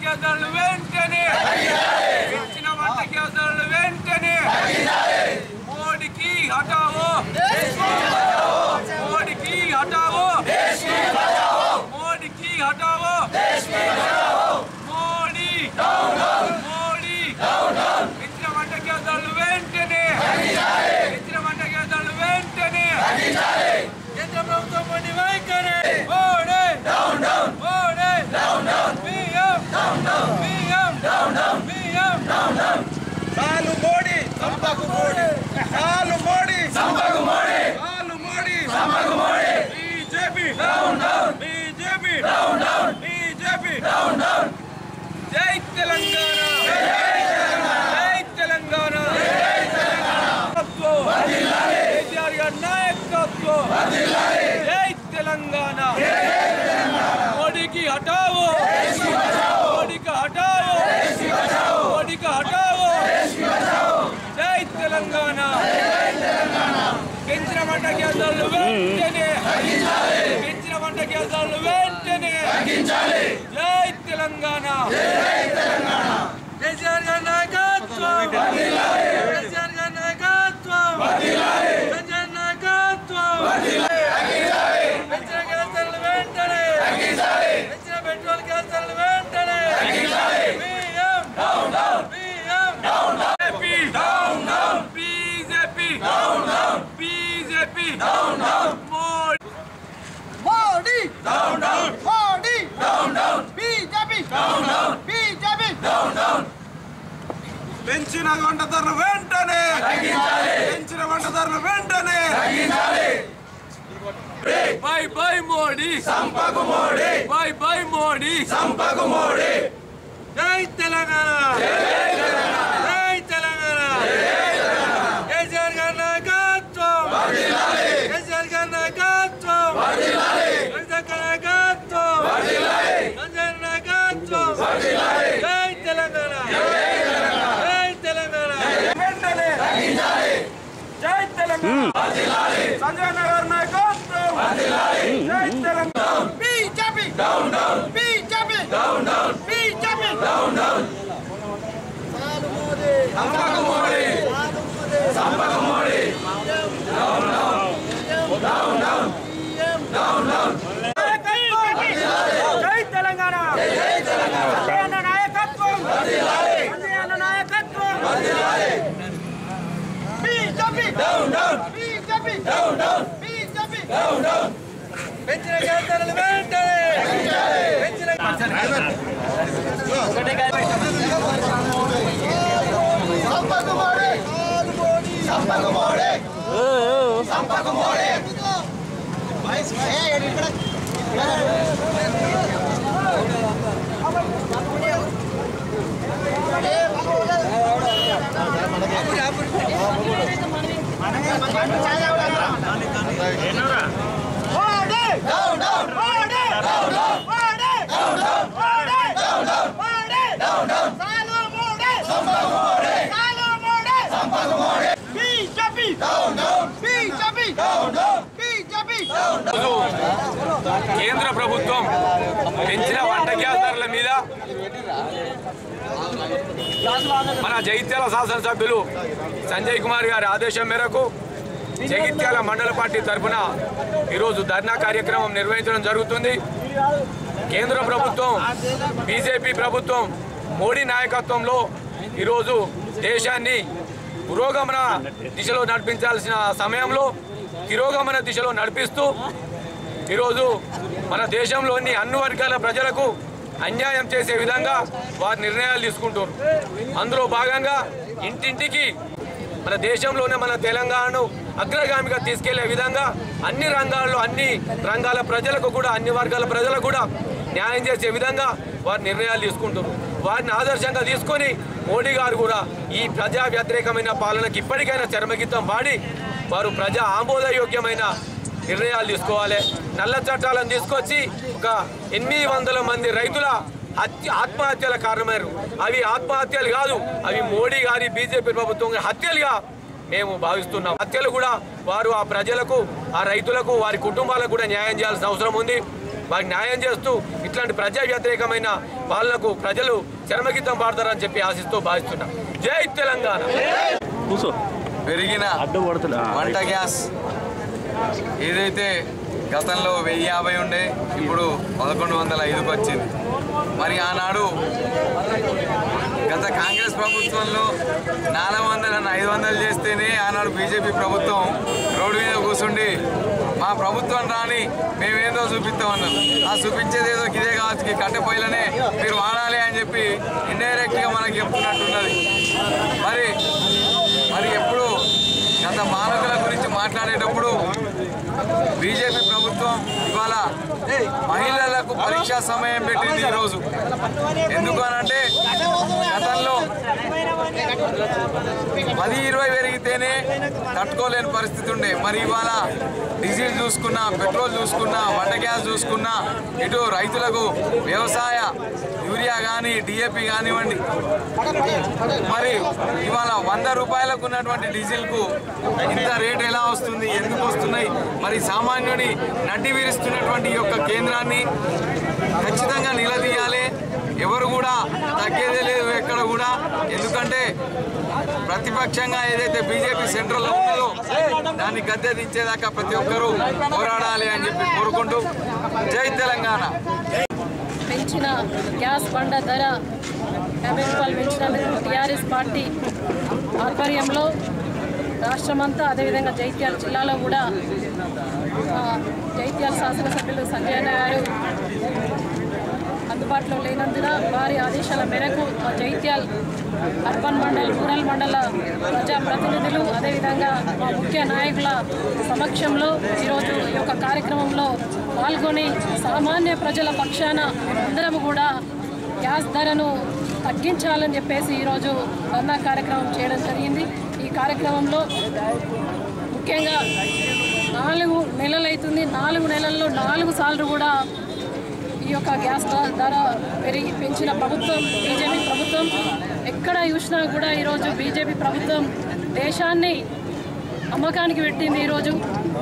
Gas ధరలు వెంటనే పెంచిన వంట గ్యాస్ ధరలు వెంటనే మోడీకి హటావో మోడీకి హటావో మోడీకి హటావో మోడీ మోడీ పెంచిన వంట గ్యాస్ ధరలు వెంటనే పెంచిన వంట గ్యాస్ ధరలు వెంటనే కేంద్ర ప్రభుత్వం మోడీ వైఖరి Modi Modi PM PM PM చాలు మోడీ సంపకు మోడీ చాలు మోడీ సంపకు మోడీ చాలు మోడీ సంపకు Modi BJP down down BJP down down BJP down down జై తెలంగాణ జై తెలంగాణ నాయకత్వం. కేసీఆర్ గారి నాయకత్వం జై తెలంగాణ మోడీకి హటావో మోడీకి హటావో మోడీకి హటావో జై తెలంగాణ పెంచిన వంట గ్యాసాలు వెంటనే పెంచిన వంట గ్యాసాలు వెంటనే జై తెలంగాణ కేసీఆర్ గారి నాయకత్వం కేసీఆర్ గారి నాయకత్వం కేసీఆర్ నాయకత్వం పెంచిన గ్యాస్ ధరలు వెంటనే పెంచిన పెట్రోల్ గ్యాస్ ధరలు వెంటనే బియ్యం బియ్యం BJP BJP Modi Modi down down Modi down down BJP down down BJP down down పెంచిన వంట ధరలు వెంటనే పెంచిన వంట ధరలు వెంటనే బై బై మోడీ సంపకు మోడీ బై బై మోడీ సంపకు మోడీ జై తెలంగాణ జై తెలంగాణ కేసీఆర్ గారి నాయకత్వం కేసీఆర్ గారి నాయకత్వం కేసీఆర్ గారి నాయకత్వం సంజయ్ నాయకత్వం జై తెలంగాణ జై తెలంగాణ వెంటనే జై తెలంగాణ సంజయ్ నగర్ నాయకత్వం జై Telangana BJP down down BJP down down BJP down down సంపకు మోడీ సంపకు మోడీ జై తెలంగాణ అన్న నాయకత్వం అన్న నాయకత్వం BJP down down BJP down down BJP down down పెంచిన కేంద్రాలు వెంటనే పెంచిన సంపకు మోడీ సంపకు మోడీ సంపకు మోడీ ఏ ఇక్కడ Modi down down Modi down down Modi down down Modi down down Modi down down సాలు మోడీ సంపకు మోడీ సాలు మోడీ సంపకు Modi BJP down down BJP down down BJP down కేంద్ర ప్రభుత్వం పెంచిన వంట గ్యాస్ ధరల మీద మన జగిత్యాల శాసనసభ్యులు సంజయ్ కుమార్ గారి ఆదేశం మేరకు జగిత్యాల మండల పార్టీ తరఫున ఈరోజు ధర్నా కార్యక్రమం నిర్వహించడం జరుగుతుంది కేంద్ర ప్రభుత్వం బీజేపీ ప్రభుత్వం మోడీ నాయకత్వంలో ఈరోజు దేశాన్ని పురోగమన దిశలో నడిపించాల్సిన సమయంలో తిరోగమన దిశలో నడిపిస్తూ ఈరోజు మన దేశంలోని అన్ని వర్గాల ప్రజలకు అన్యాయం చేసే విధంగా వారు నిర్ణయాలు తీసుకుంటారు అందులో భాగంగా ఇంటింటికి మన దేశంలోనే మన తెలంగాణను అగ్రగామిగా తీసుకెళ్లే విధంగా అన్ని రంగాల్లో అన్ని రంగాల ప్రజలకు కూడా అన్ని వర్గాల ప్రజలకు కూడా న్యాయం చేసే విధంగా వారు నిర్ణయాలు తీసుకుంటారు వారిని ఆదర్శంగా తీసుకొని మోడీ గారు కూడా ఈ ప్రజా వ్యతిరేకమైన పాలనకి ఇప్పటికైనా చర్మగీతం వాడి వారు ప్రజా ఆమోదయోగ్యమైన నిర్ణయాలు తీసుకోవాలి నల్ల చట్టాలను తీసుకొచ్చి ఒక ఎనిమిది వందల మంది రైతుల హత్య ఆత్మహత్యల కారణమయ్యారు అవి ఆత్మహత్యలు కాదు అవి మోడీ గారి బీజేపీ ప్రభుత్వం గారి హత్యలుగా మేము భావిస్తున్నాం హత్యలు కూడా వారు ఆ ప్రజలకు ఆ రైతులకు వారి కుటుంబాలకు కూడా న్యాయం చేయాల్సిన అవసరం ఉంది వారికి న్యాయం చేస్తూ ఇట్లాంటి ప్రజా వ్యతిరేకమైన పాలనకు ప్రజలు చరమగీతం పాడతారని చెప్పి ఆశిస్తూ భావిస్తున్నాం జై తెలంగాణ కూర్చో పెరిగిన అడ్డు పడుతున్నా వంట గ్యాస్ ఏదైతే గతంలో వెయ్యి యాభై ఉండే ఇప్పుడు పదకొండు వందల ఐదుకు వచ్చింది మరి ఆనాడు గత కాంగ్రెస్ ప్రభుత్వంలో నాలుగు వందలను ఐదు వందలు చేస్తేనే ఆనాడు బీజేపీ ప్రభుత్వం రోడ్డు మీద కూర్చుండి మా ప్రభుత్వం రాని మేమేదో చూపిస్తామన్నాం ఆ చూపించేది ఏదో ఇదే కావచ్చు ఈ కట్టె పొయ్యిలనే మీరు వాడాలి అని చెప్పి ఇండైరెక్ట్గా మనకి చెప్తున్నట్టున్నది మరి మరి ఎప్పుడు గత మానవుల గురించి మాట్లాడేటప్పుడు బీజేపీ ప్రభుత్వం ఇవాళ మహిళలకు పరీక్షా సమయం పెట్టింది ఈరోజు ఎందుకు అనంటే గతంలో పది ఇరవై పెరిగితేనే తట్టుకోలేని పరిస్థితి ఉండే మరి ఇవాళ డీజిల్ చూసుకున్నా పెట్రోల్ చూసుకున్నా వంట గ్యాస్ చూసుకున్నా ఇటు రైతులకు వ్యవసాయ యూరియా కానీ డిఏపి కానివ్వండి మరి ఇవాళ వంద రూపాయలకు ఉన్నటువంటి డీజిల్కు ఇంత రేట్ ఎలా వస్తుంది ఎందుకు వస్తున్నాయి మరి సామాన్యుడి నడ్డి విరుస్తున్నటువంటి ఈ యొక్క కేంద్రాన్ని ఖచ్చితంగా నిలదీయాలి ఎవరు కూడా తగ్గేదే లేదు ఎక్కడ కూడా ఎందుకంటే ప్రతిపక్షంగా ఏదైతే బీజేపీ సెంట్రల్లో ఉన్నదో దాన్ని గద్దె దించేదాకా ప్రతి ఒక్కరూ పోరాడాలి అని చెప్పి కోరుకుంటూ జై తెలంగాణ పెంచిన గ్యాస్ బండ ధర యాభై రూపాయలు పెంచినందుకు టీఆర్ఎస్ పార్టీ ఆధ్వర్యంలో రాష్ట్రమంతా అదేవిధంగా జైత్యాల జిల్లాలో కూడా ఆ, జైత్యాల శాసనసభ్యులు సంజయ్ అన్న గారు అందుబాటులో లేనందున వారి ఆదేశాల మేరకు మా జైత్యాల్ అర్బన్ మండల్ రూరల్ మండల ప్రజాప్రతినిధులు అదేవిధంగా మా ముఖ్య నాయకుల సమక్షంలో ఈరోజు ఈ యొక్క కార్యక్రమంలో పాల్గొని సామాన్య ప్రజల పక్షాన అందరం కూడా గ్యాస్ ధరను తగ్గించాలని చెప్పేసి ఈరోజు ధర్నా కార్యక్రమం చేయడం జరిగింది ఈ కార్యక్రమంలో ముఖ్యంగా నాలుగు నెలలు అవుతుంది నాలుగు నెలల్లో నాలుగు సార్లు కూడా ఈ యొక్క గ్యాస్ ధ- ధర పెరిగి పెంచిన ప్రభుత్వం బీజేపీ ప్రభుత్వం ఎక్కడ చూసినా కూడా ఈరోజు బీజేపీ ప్రభుత్వం దేశాన్ని అమ్మకానికి పెట్టింది ఈరోజు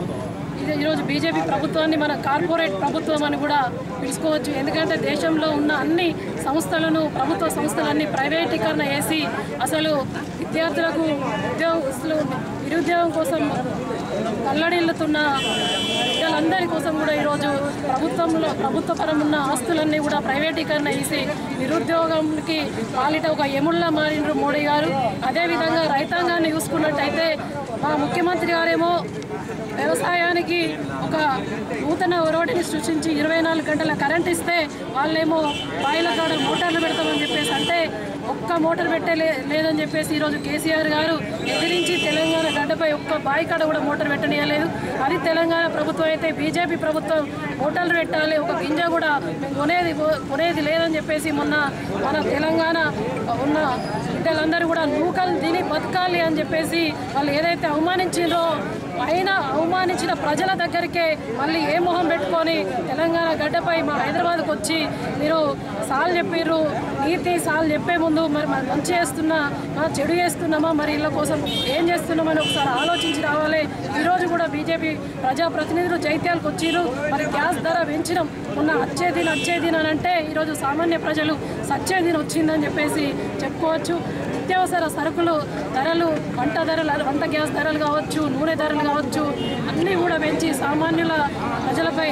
ఇది ఈరోజు బీజేపీ ప్రభుత్వాన్ని మన కార్పొరేట్ ప్రభుత్వం అని కూడా పిలుచుకోవచ్చు ఎందుకంటే దేశంలో ఉన్న అన్ని సంస్థలను ప్రభుత్వ సంస్థలన్నీ ప్రైవేటీకరణ చేసి అసలు విద్యార్థులకు ఉద్యోగస్తులు నిరుద్యోగం కోసం కల్లడిల్లుతున్న బిడ్డలందరి కోసం కూడా ఈరోజు ప్రభుత్వంలో ప్రభుత్వ పరం ఉన్న ఆస్తులన్నీ కూడా ప్రైవేటీకరణ చేసి నిరుద్యోగంకి పాలిట ఒక ఎముళ్ళ మారిండ్రు మోడీ గారు అదేవిధంగా రైతాంగాన్ని చూసుకున్నట్టయితే మా ముఖ్యమంత్రి గారేమో వ్యవసాయానికి ఒక నూతన ఒరవడిని సృష్టించి ఇరవై నాలుగు గంటల కరెంట్ ఇస్తే వాళ్ళేమో బాయిల కాడ మోటార్లు పెడతామని చెప్పేసి అంటే ఒక్క మోటార్ పెట్టే లే- లేదని చెప్పేసి ఈరోజు కేసీఆర్ గారు ఎదిరించి తెలంగాణ గడ్డపై ఒక్క బావి కాడ కూడా మోటార్ పెట్టనీయలేదు అది తెలంగాణ ప్రభుత్వం అయితే బీజేపీ ప్రభుత్వం మోటార్లు పెట్టాలి ఒక గింజ కూడా మేము కొనేది పో- కొనేది లేదని చెప్పేసి మొన్న మన తెలంగాణ ఉన్న బిడ్డలందరూ కూడా నూకలు తిని బతకాలి అని చెప్పేసి వాళ్ళు ఏదైతే అవమానించిండ్రో అయినా అవమానించిన ప్రజల దగ్గరికే మళ్ళీ ఏ మొహం పెట్టుకొని తెలంగాణ గడ్డపై మా హైదరాబాద్కి వచ్చి మీరు సాల్ చెప్పిర్రు నీతి సాల్ చెప్పే ముందు మరి మరి మంచి చేస్తున్నా ఆ, చెడు చేస్తున్నామా మరి ఇళ్ళ కోసం ఏం చేస్తున్నామని ఒకసారి ఆలోచించి రావాలి ఈరోజు కూడా బీజేపీ ప్రజాప్రతినిధులు జైత్యాలకు వచ్చిర్రు మరి గ్యాస్ ధర పెంచినాం మొన్న వచ్చేది వచ్చేది అని అంటే ఈరోజు సామాన్య ప్రజలు సచ్చేది వచ్చిందని చెప్పేసి చెప్పుకోవచ్చు నిత్యావసర సరుకులు ధరలు వంట ధరలు వంట గ్యాస్ ధరలు కావచ్చు నూనె ధరలు కావచ్చు అన్నీ కూడా పెంచి సామాన్యుల ప్రజలపై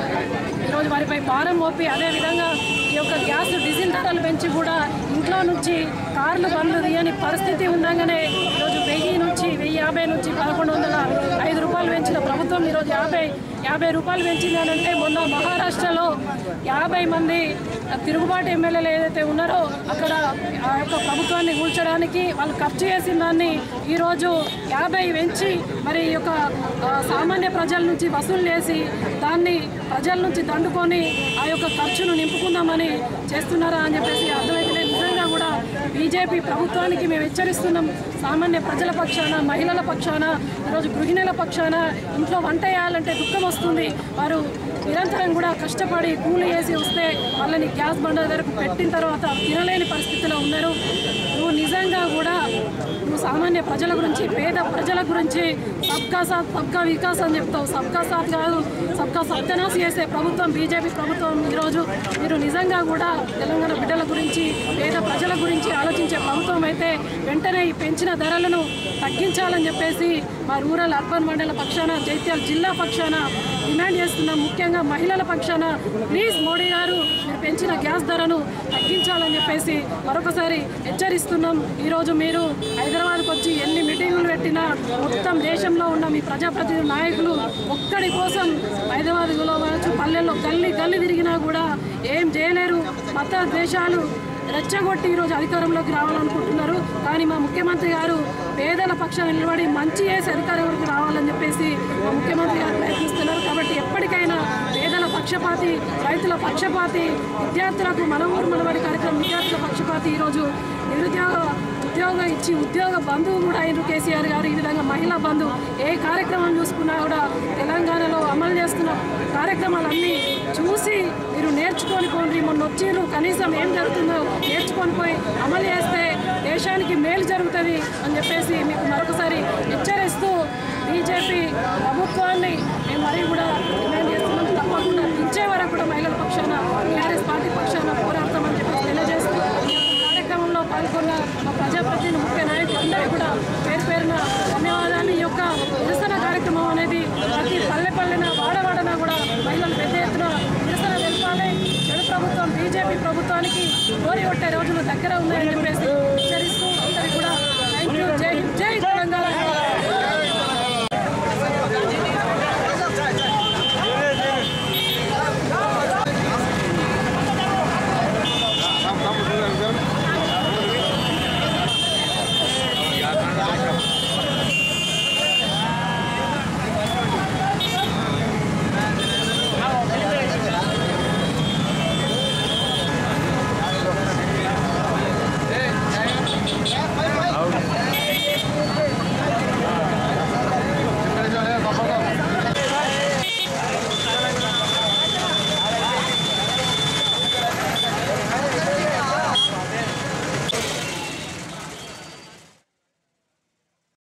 ఈరోజు వారిపై భారం మోపి అదేవిధంగా ఈ యొక్క గ్యాస్ డీజిల్ ధరలు పెంచి కూడా ఇంట్లో నుంచి కార్లు బండ్లు తీయని పరిస్థితి ఉండగానే ఈరోజు వెయ్యి నుంచి వెయ్యి యాభై నుంచి పదకొండు వందల ఐదు రూపాయలు పెంచిన ప్రభుత్వం ఈరోజు యాభై యాభై రూపాయలు పెంచింది అని అంటే మొన్న మహారాష్ట్రలో యాభై మంది తిరుగుబాటు ఎమ్మెల్యేలు ఏదైతే ఉన్నారో అక్కడ ఆ యొక్క ప్రభుత్వాన్ని కూల్చడానికి వాళ్ళు ఖర్చు చేసిన దాన్ని ఈరోజు యాభై పెంచి మరి ఈ యొక్క ఆ, సామాన్య ప్రజల నుంచి వసూలు చేసి దాన్ని ప్రజల నుంచి దండుకొని ఆ యొక్క ఖర్చును నింపుకుందామని చేస్తున్నారా అని చెప్పేసి అర్థమైతే నిజంగా కూడా బీజేపీ ప్రభుత్వానికి మేము హెచ్చరిస్తున్నాం సామాన్య ప్రజల పక్షాన మహిళల పక్షాన ఈరోజు గృహిణుల పక్షాన ఇంట్లో వంట చేయాలంటే దుఃఖం వస్తుంది వారు నిరంతరం కూడా కష్టపడి కూలి వేసి వస్తే వాళ్ళని గ్యాస్ బండ దగ్గరకు పెట్టిన తర్వాత తినలేని పరిస్థితిలో ఉన్నారు నువ్వు నిజంగా కూడా నువ్వు సామాన్య ప్రజల గురించి పేద ప్రజల గురించి సబ్కా సాత్ సబ్కా వికాస్ అని చెప్తావు సబ్కా సాత్ కాదు సబ్కా సత్యనాశ చేసే ప్రభుత్వం బీజేపీ ప్రభుత్వం ఈరోజు మీరు నిజంగా కూడా తెలంగాణ బిడ్డల గురించి పేద ప్రజల గురించి ఆలోచించే ప్రభుత్వం అయితే వెంటనే ఈ పెంచిన ధరలను తగ్గించాలని చెప్పేసి మా రూరల్ అర్బన్ మండల పక్షాన జైత్యాల జిల్లా పక్షాన డిమాండ్ చేస్తున్నాం ముఖ్యంగా మహిళల పక్షాన ప్లీజ్ మోడీ గారు మీరు పెంచిన గ్యాస్ ధరను తగ్గించాలని చెప్పేసి మరొకసారి హెచ్చరిస్తున్నాం ఈరోజు మీరు హైదరాబాద్కి వచ్చి ఎన్ని మీటింగులు పెట్టినా మొత్తం దేశంలో ఉన్న మీ ప్రజాప్రతినిధి నాయకులు ఒక్కడి కోసం హైదరాబాద్లో కావచ్చు పల్లెల్లో గల్లీ గల్లీ తిరిగినా కూడా ఏం చేయలేరు మత దేశాలు రెచ్చగొట్టి ఈరోజు అధికారంలోకి రావాలనుకుంటున్నారు కానీ మా ముఖ్యమంత్రి గారు పేదల పక్షాన నిలబడి మంచి చేసి అధికారంలోకి రావాలని చెప్పేసి మా ముఖ్యమంత్రి గారు ప్రయత్నిస్తున్నారు కాబట్టి ఎప్పటికైనా పేదల పక్షపాతి రైతుల పక్షపాతి విద్యార్థులకు మన ఊరు మనబడి కార్యక్రమం విద్యార్థుల పక్షపాతి ఈరోజు నిరుద్యోగ ఉద్యోగం ఇచ్చి ఉద్యోగ బంధువు కూడా అయిన కేసీఆర్ గారు ఈ విధంగా మహిళా బంధువు ఏ కార్యక్రమం చూసుకున్నా కూడా తెలంగాణలో అమలు చేస్తున్న కార్యక్రమాలన్నీ చూసి మీరు నేర్చుకొని పోండి మొన్న వచ్చిర్రు కనీసం ఏం జరుగుతుందో నేర్చుకొని పోయి అమలు చేస్తే దేశానికి మేలు జరుగుతుంది అని చెప్పేసి మీకు మరొకసారి హెచ్చరిస్తూ బీజేపీ ప్రభుత్వాన్ని మేము మరీ కూడా డిమాండ్ చేస్తున్నాం తప్పకుండా దించే వరకు కూడా మహిళల పక్షాన టీఆర్ఎస్ పార్టీ పక్షాన పోరాడతామని చెప్పి తెలియజేస్తూ ఈ యొక్క కార్యక్రమంలో పాల్గొన్న మా ప్రజాప్రతినిధి ముఖ్య నాయకులందరికీ కూడా పేరు పేరున ధన్యవాదాలు ఈ యొక్క నిరసన కార్యక్రమం అనేది ప్రతి పల్లె పల్లెన వాడవాడన కూడా మహిళలు పెద్ద ఎత్తున నిరసన తెలపాలి చెడు ప్రభుత్వం బీజేపీ ప్రభుత్వానికి గోరి కొట్టే రోజులు దగ్గర ఉన్నాయని చెప్పేసి హెచ్చరిస్తూ